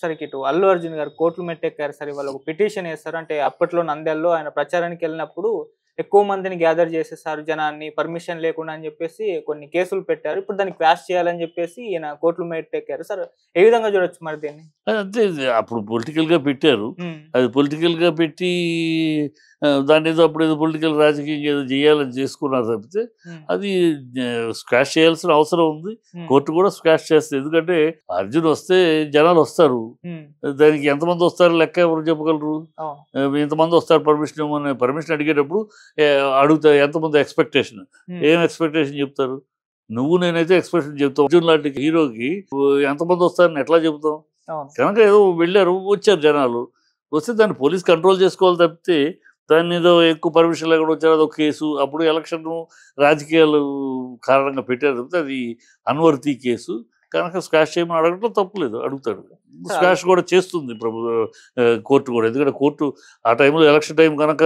సరే ఇటు అల్లు అర్జున్ గారు కోర్టులు మెట్టెక్కారు సరే వాళ్ళు ఒక పిటిషన్ వేస్తారు అంటే అప్పట్లో నంద్యాలలో ఆయన ప్రచారానికి వెళ్ళినప్పుడు ఎక్కువ మందిని గ్యాదర్ చేసేసారు జనాన్ని పర్మిషన్ లేకుండా అని చెప్పేసి కొన్ని కేసులు పెట్టారు ఇప్పుడు దాన్ని క్వాష్ చేయాలని చెప్పేసి ఈయన కోర్టులు మెట్టెక్కారు సార్ ఏ విధంగా చూడొచ్చు మరి దీన్ని అంతే ఇది అప్పుడు పొలిటికల్ గా పెట్టారు ఉమ్, అది పొలిటికల్ గా పెట్టి ఆ, దాన్ని ఏదో అప్పుడు ఏదో పొలిటికల్ రాజకీయం ఏదో చేయాలని చేసుకున్నారు తప్పితే ఉమ్, అది స్క్వాష్ చేయాల్సిన అవసరం ఉంది ఉమ్, కోర్టు కూడా స్క్వాష్ చేస్తుంది ఎందుకంటే అర్జున్ వస్తే జనాలు వస్తారు ఉమ్, దానికి ఎంతమంది వస్తారు లెక్క ఎవరు చెప్పగలరు అవును, ఆ, ఇంతమంది వస్తారు పర్మిషన్ ఇవ్వమని పర్మిషన్ అడిగేటప్పుడు ఏ, అడుగుతారు ఎంతమంది ఎక్స్పెక్టేషన్ ఉమ్, ఏం ఎక్స్పెక్టేషన్ చెప్తారు నువ్వు నేనైతే ఎక్స్పెక్టేషన్ చెప్తావు అర్జున్ లాంటి హీరోకి ఎంతమంది వస్తారని ఎట్లా చెబుతాం అవును కనుక ఏదో వెళ్ళారు వచ్చారు జనాలు వస్తే దాన్ని పోలీస్ కంట్రోల్ చేసుకోవాలి తప్పితే దాన్ని ఏదో ఎక్కువ పర్మిషన్ లేకుండా వచ్చారు అదొక కేసు అప్పుడు ఎలక్షన్ రాజకీయాలు కారణంగా పెట్టారు తప్పితే అది అన్వర్తి కేసు కనుక స్క్వాష్ చేయమని అడగడం తప్పులేదు అడుగుతాడు స్క్వాష్ కూడా చేస్తుంది ప్రభు ఆ, కోర్టు కూడా ఎందుకంటే కోర్టు ఆ టైంలో ఎలక్షన్ టైం కనుక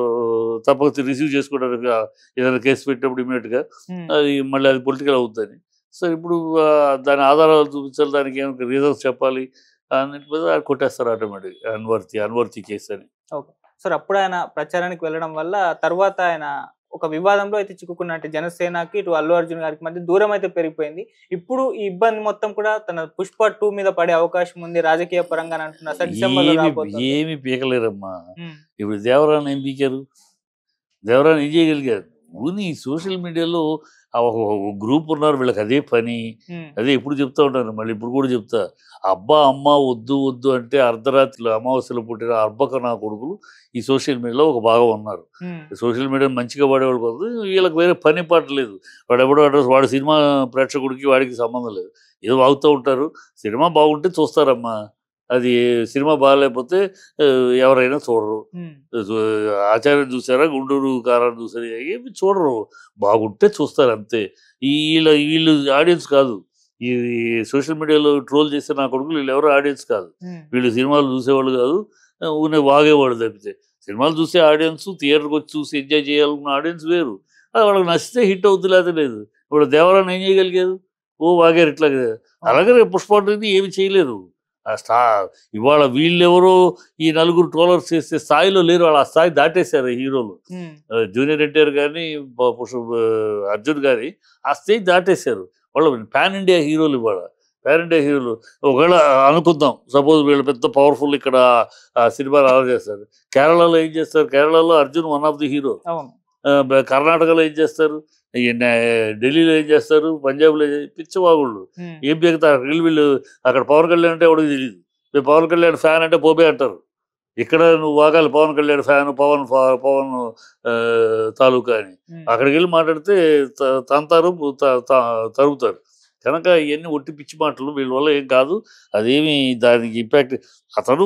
తప్పక రిసీవ్ చేసుకోవడానికి ఆ, ఏదైనా కేసు పెట్టినప్పుడు ఇమీడియట్గా ఉమ్, అది మళ్ళీ అది పొలిటికల్ అవుతుందని సో ఇప్పుడు ఆ, దాని ఆధారాలు చూపించాలి దానికి ఏమైనా రీజన్స్ చెప్పాలి అన్నిటి మీద అది కొట్టేస్తారు ఆటోమేటిక్ అన్వర్తి అన్వర్తి కేసు అని సార్ అప్పుడు ఆయన ప్రచారానికి వెళ్ళడం వల్ల తర్వాత ఆయన ఒక వివాదంలో అయితే చిక్కుకున్నట్టు జనసేనకి ఇటు అల్లు అర్జున్ గారికి మధ్య దూరం అయితే పెరిగిపోయింది ఇప్పుడు ఈ ఇబ్బంది మొత్తం కూడా తన పుష్ప టూ మీద పడే అవకాశం ఉంది రాజకీయ పరంగా అని అంటున్నారు సార్ డిసెంబర్ లో ఏమి రాబోతుంది ఏమి పీకలేరమ్మా ఉమ్, ఇప్పుడు దేవరాన్ని ఏం పీకారు దేవరాన్ని ఏం చేయగలిగారు ఊని సోషల్ మీడియాలో ఆ ఒక ఒక గ్రూప్ ఉన్నారు వీళ్ళకి అదే పని ఉమ్, అదే ఎప్పుడు చెప్తా ఉంటాను మళ్ళీ ఇప్పుడు కూడా చెప్తా అబ్బా అమ్మ వద్దు వద్దు అంటే అర్ధరాత్రిలో అమావాస్యలో పుట్టిన అర్భక నా కొడుకులు ఈ సోషల్ మీడియాలో ఒక భాగం ఉన్నారు ఉమ్, సోషల్ మీడియా మంచిగా వాడేవాడు కాదు వీళ్ళకి వేరే పని పాట లేదు వాడు ఎవడో అడ్రస్ వాడి సినిమా ప్రేక్షకుడికి వాడికి సంబంధం లేదు ఏదో వాగుతూ ఉంటారు సినిమా బాగుంటే చూస్తారమ్మా అది సినిమా బాగాలేకపోతే ఆ, ఎవరైనా చూడరు ఉమ్, ఆచార్యం చూసారా గుంటూరు కారాన్ని చూసారా ఏమి చూడరు బాగుంటే చూస్తారు అంతే ఈ వీళ్ళ వీళ్ళు ఆడియన్స్ కాదు ఈ సోషల్ మీడియాలో ట్రోల్ చేసే నా కొడుకులు వీళ్ళు ఎవరు ఆడియన్స్ కాదు ఉమ్, వీళ్ళు సినిమాలు చూసేవాళ్ళు కాదు ఊనే వాగేవాళ్ళు తప్పితే సినిమాలు చూసే ఆడియన్స్ థియేటర్కి వచ్చి చూసి ఎంజాయ్ చేయాలనుకున్న ఆడియన్స్ వేరు అది వాళ్ళకి నచ్చితే హిట్ అవుతుంది లేదా లేదు ఇప్పుడు దేవరాన్ని ఏం చేయగలిగారు ఓ వాగారు ఇట్లా అలాగే రేపు పుష్పాటిని ఏమి చేయలేరు ఆ స్థా ఇవాళ వీళ్ళెవరో ఈ నలుగురు ట్రోలర్స్ చేసే స్థాయిలో లేరు వాళ్ళు ఆ స్థాయి దాటేశారు ఈ హీరోలు ఉమ్, ఆ, జూనియర్ ఎన్టీఆర్ కానీ ప- పుష్ప ఆ, అర్జున్ కానీ ఆ స్టేజ్ దాటేశారు వాళ్ళు పాన్ ఇండియా హీరోలు ఇవాళ పాన్ ఇండియా హీరోలు ఒకవేళ అనుకుందాం సపోజ్ వీళ్ళు పెద్ద పవర్ఫుల్ ఇక్కడ ఆ సినిమా అలా చేస్తారు కేరళలో ఏం చేస్తారు కేరళలో Arjun one of the hero అవును కర్ణాటకలో ఏం చేస్తారు ఈ నే- ఢిల్లీలో ఏం చేస్తారు పంజాబ్లో ఏం- పిచ్చవాగుళ్ళు ఉమ్, ఏం పీకుతారు వీళ్ళు వీళ్ళు అక్కడ పవన్ కళ్యాణ్ అంటే ఎవరికి తెలియదు మీరు పవన్ కళ్యాణ్ ఫ్యాన్ అంటే పోబే అంటారు ఇక్కడ నువ్వు వాగాలి పవన్ కళ్యాణ్ ఫ్యాన్ పవన్ ఫా- పవన్ ఆ, తాలూకా అని ఉమ్, అక్కడికి వెళ్ళి మాట్లాడితే త- తంతారు త- త- తరుగుతారు కనుక ఇవన్నీ ఒట్టి పిచ్చి మాటలు వీళ్ళ వల్ల ఏం కాదు అదేమి దానికి ఇంపాక్ట్ అతను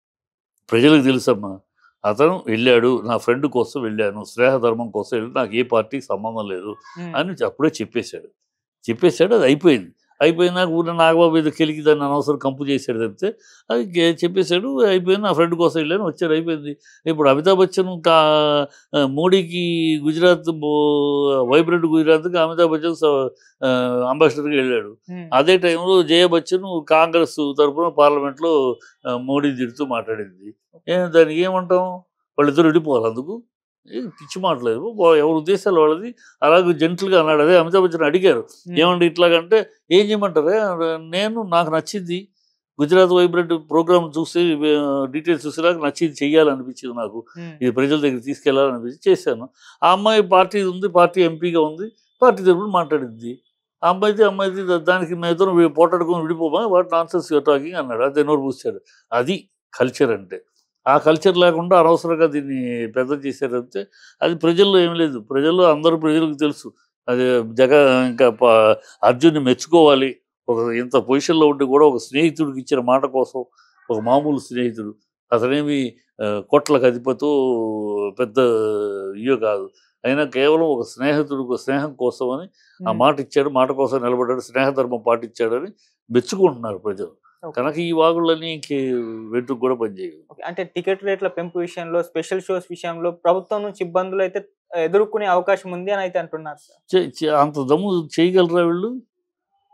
ప్రజలకు తెలుసమ్మా అతను వెళ్ళాడు నా ఫ్రెండ్ కోసం వెళ్ళాను స్నేహధర్మం కోసం వెళ్ళి నాకు ఏ పార్టీకి సంబంధం లేదు ఉమ్, అని అప్పుడే చెప్పేశాడు చెప్పేశాడు అది అయిపోయింది అయిపోయినాక ఊరిన నాగబాబు ఏదో కెలికి దాన్ని అనవసరం కంపు చేశాడు తప్పితే అది గే- చెప్పేశాడు అయిపోయింది నా ఫ్రెండ్ కోసం వెళ్ళాను వచ్చాడు అయిపోయింది ఇప్పుడు అమితాబ్ బచ్చన్ కా ఆ, మోడీకి గుజరాత్ వైబ్రెంట్ గుజరాత్కి అమితాబ్ బచ్చన్ స- ఆ, అంబాసిడర్గా వెళ్ళాడు ఉమ్, అదే టైంలో జయ బచ్చన్ కాంగ్రెస్ తరఫున పార్లమెంట్లో ఆ, మోడీ తిడుతూ మాట్లాడింది ఏ దానికి ఏమంటాం వాళ్ళిద్దరు విడిపోవాలి అందుకు ఏం పిచ్చి మాటలేదు వా- ఎవరి ఉద్దేశాలు వాళ్ళది అలాగే జెంట్లుగా అన్నాడు అదే అమితాబ్ బచ్చన్ అడిగారు ఉమ్, ఏమండి ఇట్లాగంటే ఏం చేయమంటారే నేను నాకు నచ్చింది గుజరాత్ వైబ్రెంట్ ప్రోగ్రామ్ చూసి డీటెయిల్స్ చూసి నాకు నచ్చింది చెయ్యాలనిపించింది నాకు ఉమ్, ఇది ప్రజల దగ్గర తీసుకెళ్లాలనిపించి చేశాను ఆ అమ్మాయి పార్టీ ఉంది పార్టీ ఎంపీగా ఉంది పార్టీ తరపున మాట్లాడింది ఆ అమ్మాయితే అమ్మాయితే దా- దానికి మేతో పోటాడుకొని విడిపోమా వాట్ నాన్సెన్స్ యూర్ టాకింగ్ అన్నాడు అది నోరు పూసాడు అది కల్చర్ అంటే ఆ కల్చర్ లేకుండా అనవసరంగా దీన్ని పెద్ద చేశారంటే అది ప్రజల్లో ఏం లేదు ప్రజల్లో అందరూ ప్రజలకు తెలుసు అది జగ ఇంకా ప- అర్జున్ని మెచ్చుకోవాలి ఒక ఇంత పొజిషన్లో ఉండి కూడా ఒక స్నేహితుడికి ఇచ్చిన మాట కోసం ఒక మామూలు స్నేహితుడు అతనేమి ఆ, కోట్లకు అధిపతో పెద్ద ఇయో కాదు అయినా కేవలం ఒక స్నేహితుడు ఒక స్నేహం కోసం అని ఆ ఉమ్, మాట ఇచ్చాడు మాట కోసం నిలబడ్డాడు స్నేహధర్మం పాటించాడని మెచ్చుకుంటున్నారు ప్రజలు Okay. కనుక ఈ వాగుళ్ళని వెంట్రుకు కూడా పనిచేయవు ఓకే. అంటే టికెట్ రేట్ల పెంపు విషయంలో స్పెషల్ షోస్ విషయంలో ప్రభుత్వం నుంచి ఇబ్బందులు అయితే ఎదుర్కొనే అవకాశం ఉంది అని అయితే అంటున్నారు సార్ చే- చే- అంత దమ్ము చేయగలరా వీళ్ళు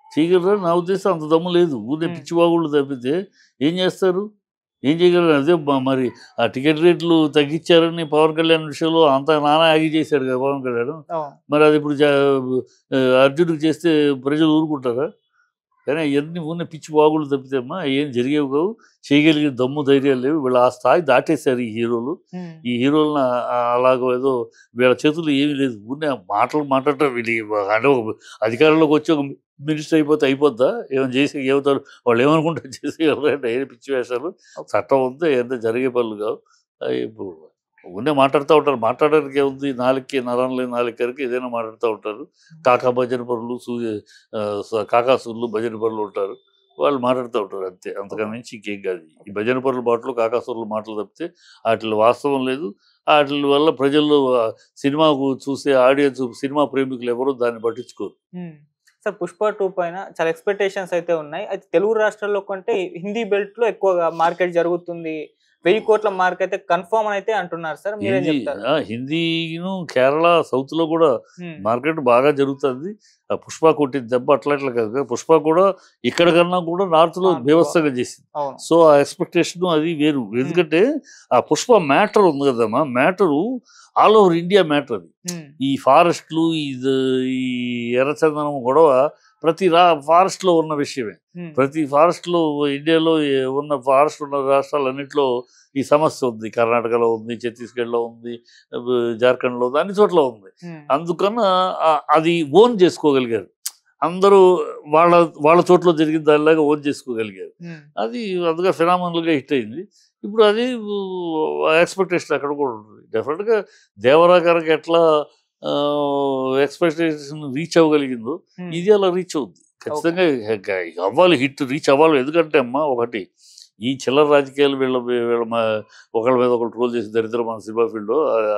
చేయగలరా నా ఉద్దేశం అంత దమ్ము లేదు ఊరినే మ్మ్. పిచ్చివాగుళ్ళు తప్పితే ఏం చేస్తారు ఏం చేయగలరు అదే మ- మరి ఆ టికెట్ రేట్లు తగ్గించారని పవన్ కళ్యాణ్ విషయంలో అంత నానా ఆగి చేశాడు కదా పవన్ కళ్యాణ్ అవును మరి అది ఇప్పుడు జా- ఆ, అర్జునుడికి చేస్తే ప్రజలు ఊరుకుంటారా కానీ అవన్నీ ఉన్న పిచ్చి వాగులు తప్పితే అమ్మా ఏం జరిగేవి కావు చేయగలిగే దమ్ము ధైర్యాలు లేవు వీళ్ళు ఆ స్థాయి దాటేశారు ఈ హీరోలు ఉమ్. ఈ హీరోలను అలాగ ఏదో వీళ్ళ చేతుల్లో ఏమీ లేదు ఊరినే మాటలు మాట్లాడటం వీళ్ళు అంటే ఒక అధికారంలోకి వచ్చి ఒక మినిస్టర్ అయిపోతే అయిపోద్దా ఏమైనా చేసి ఏమవుతారు వాళ్ళు ఏమనుకుంటారు చేసి డైరీ పిచ్చి వేషాలు చట్టం ఉంది ఎంత జరిగే పనులు కావు అవి ఇప్పుడు ఉండే మాట్లాడుతూ ఉంటారు మాట్లాడడానికి ఏముంది నాలుగుకి నరం లేని నాలుగుకి ఏదైనా మాట్లాడుతూ ఉంటారు కాకా భజన పనులు సూ ఆ, స- కాకాసులు భజన పనులు ఉంటారు వాళ్ళు మాట్లాడుతూ ఉంటారు అంతే అంతకన్నా మించి ఇంకేం కాదు ఈ భజన పనుల బాటలు కాకాసురుల మాటలు తప్పితే వాటిలో వాస్తవం లేదు వాటి వల్ల ప్రజల్లో ఆ, సినిమాకు చూసే ఆడియన్స్ సినిమా ప్రేమికులు ఎవరు దాన్ని పట్టించుకోరు ఉమ్. సార్ పుష్ప టూ పైన చాలా ఎక్స్పెక్టేషన్స్ అయితే ఉన్నాయి అయితే తెలుగు రాష్ట్రాల్లో కంటే హిందీ బెల్ట్ లో ఎక్కువగా మార్కెట్ జరుగుతుంది వెయ్యి కోట్ల మార్క్ అయితే కన్ఫర్మ్ అని అయితే అంటున్నారు సార్ మీరేం హిందీ చెప్తారు ఆ, హిందీను కేరళ సౌత్ లో కూడా ఉమ్. మార్కెట్ బాగా జరుగుతుంది ఆ పుష్ప కొట్టిన దెబ్బ అట్లా ఇట్లా కాదు పుష్ప కూడా ఇక్కడ కన్నా కూడా నార్త్ లో North లో. బీభత్సంగా చేసింది అవును సో ఆ ఎక్స్పెక్టేషన్ అది వేరు ఎందుకంటే ఆ పుష్ప మ్యాటర్ ఉంది కదమ్మా matter all over India matter అది ఉమ్. ఈ ఫారెస్ట్లు ఇది ఈ ఎర్రచందనం గొడవ ప్రతి రా ఫారెస్ట్ లో ఉన్న విషయమే ఉమ్. ప్రతి ఫారెస్ట్ లో ఇండియాలో ఏ- ఉన్న ఫారెస్ట్ ఉన్న రాష్ట్రాలన్నింటిలో ఈ సమస్య ఉంది కర్ణాటకలో ఉంది ఛత్తీస్గఢ్లో ఉంది అబ్బ, జార్ఖండ్లో ఉంది అన్ని చోట్ల ఉంది ఉమ్. అందుకన్నా ఆ- అది ఓన్ చేసుకోగలిగారు అందరూ వాళ్ళ వాళ్ళ చోట్ల జరిగిన దానిలాగా ఓన్ చేసుకోగలిగారు ఉమ్. అది అందుగా ఫినామినల్గా హిట్ అయింది ఇప్పుడు అది ఎక్స్పెక్టేషన్ అక్కడ కూడా ఉంటుంది డెఫినెట్గా దేవరా గారికి ఎట్లా ఎక్స్పెక్టేషన్ రీచ్ అవ్వగలిగిందో ఉమ్. ఇది అలా రీచ్ అవుద్ది ఖచ్చితంగా ఇక అవ్వాలి హిట్ రీచ్ అవ్వాలి ఎందుకంటే అమ్మా ఒకటి ఈ చిల్లర రాజకీయాలు వీళ్ళ వీళ్ళ మా ఒకళ్ళ మీద ఒకళ్ళు ట్రోల్ చేసి దరిద్రం మన సినిమా ఫీల్డ్లో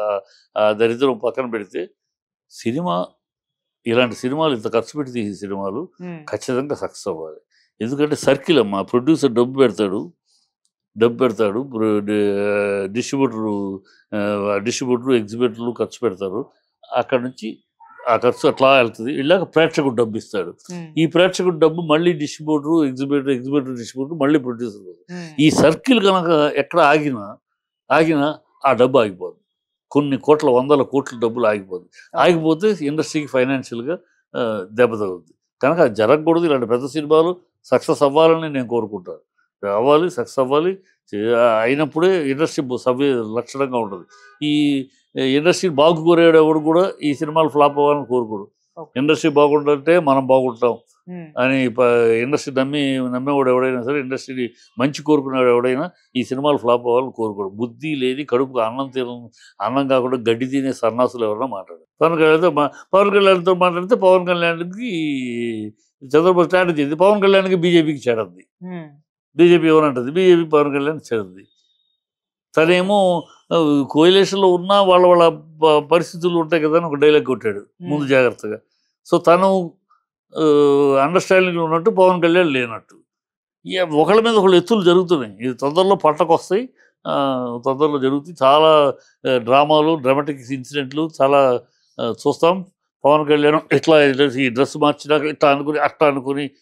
ఆ దరిద్రం పక్కన పెడితే సినిమా ఇలాంటి సినిమాలు ఇంత ఖర్చు పెట్టి తీసే సినిమాలు ఉమ్. ఖచ్చితంగా సక్సెస్ అవ్వాలి ఎందుకంటే సర్కిల్ అమ్మా ప్రొడ్యూసర్ డబ్బు పెడతాడు డబ్బు పెడతాడు డిస్ట్రిబ్యూటరు డిస్ట్రిబ్యూటర్లు ఎగ్జిబిటర్లు ఖర్చు పెడతారు అక్కడ నుంచి ఆ ఖర్చు అట్లా వెళ్తుంది ఇలాగ ప్రేక్షకుడు డబ్బు ఇస్తాడు ఉమ్. ఈ ప్రేక్షకుడు డబ్బు మళ్ళీ డిస్ట్రిబ్యూటర్ ఎగ్జిబిటర్ ఎగ్జిబిటర్ డిస్ట్రిబ్యూటర్ మళ్ళీ ప్రొడ్యూసర్ ఉమ్. ఈ సర్కిల్ కనుక ఎక్కడ ఆగినా ఆగినా ఆ డబ్బు ఆగిపోదు కొన్ని కోట్ల వందల కోట్ల డబ్బులు ఆగిపోదు ఆగిపోతే ఇండస్ట్రీకి ఫైనాన్షియల్గా దెబ్బ తగులుతుంది కనుక అది జరగకూడదు ఇలాంటి పెద్ద సినిమాలు సక్సెస్ అవ్వాలని నేను కోరుకుంటాను అవ్వాలి సక్సెస్ అవ్వాలి చే- అయినప్పుడే ఇండస్ట్రీ సవ్య లక్షణంగా ఉంటుంది ఈ ఇండస్ట్రీ బాగుకోరేడు ఎవడు కూడా ఈ సినిమాలు ఫ్లాప్ అవ్వాలని కోరుకోడు Okay. ఇండస్ట్రీ బాగుంటుంటే మనం బాగుంటాం ఉమ్. అని ప- ఇండస్ట్రీ నమ్మి నమ్మేవాడు ఎవడైనా సరే ఇండస్ట్రీ మంచి కోరుకునేవాడు ఎవడైనా ఈ సినిమాలు ఫ్లాప్ అవ్వాలని కోరుకోడు బుద్ధి లేని కడుపుకు అన్నం తిన అన్నం కాకుండా గడ్డి తినే సన్నాసులు ఎవరైనా మాట్లాడారు పవన్ కళ్యాణ్తో మా పవన్ కళ్యాణ్తో మాట్లాడితే పవన్ కళ్యాణ్కి చంద్రబాబు స్ట్రాటజీ ఇది పవన్ కళ్యాణ్కి బీజేపీకి చేరంది ఉమ్. బీజేపీ ఏమనంటది బీజేపీ పవన్ కళ్యాణ్ చేరింది తనేమో కోయిలేషన్లో ఉన్నా వాళ్ళ వాళ్ళ ప- పరిస్థితులు ఉంటాయి కదా అని ఒక డైలాగ్ కొట్టాడు ముందు జాగ్రత్తగా సో తను అండర్స్టాండింగ్ ఉన్నట్టు పవన్ కళ్యాణ్ లేనట్టు ఇక ఒకళ్ళ మీద ఒకళ్ళు ఎత్తులు జరుగుతున్నాయి ఇది తొందరలో పట్టకు వస్తాయి ఆ, తొందరలో జరుగుతాయి చాలా ఆ, డ్రామాలు డ్రామాటిక్ ఇన్సిడెంట్లు చాలా ఆ, చూస్తాం పవన్ కళ్యాణ్ ఇట్లా ఈ డ్రెస్ మార్చినాక ఇట్లా అనుకుని అట్లా అనుకుని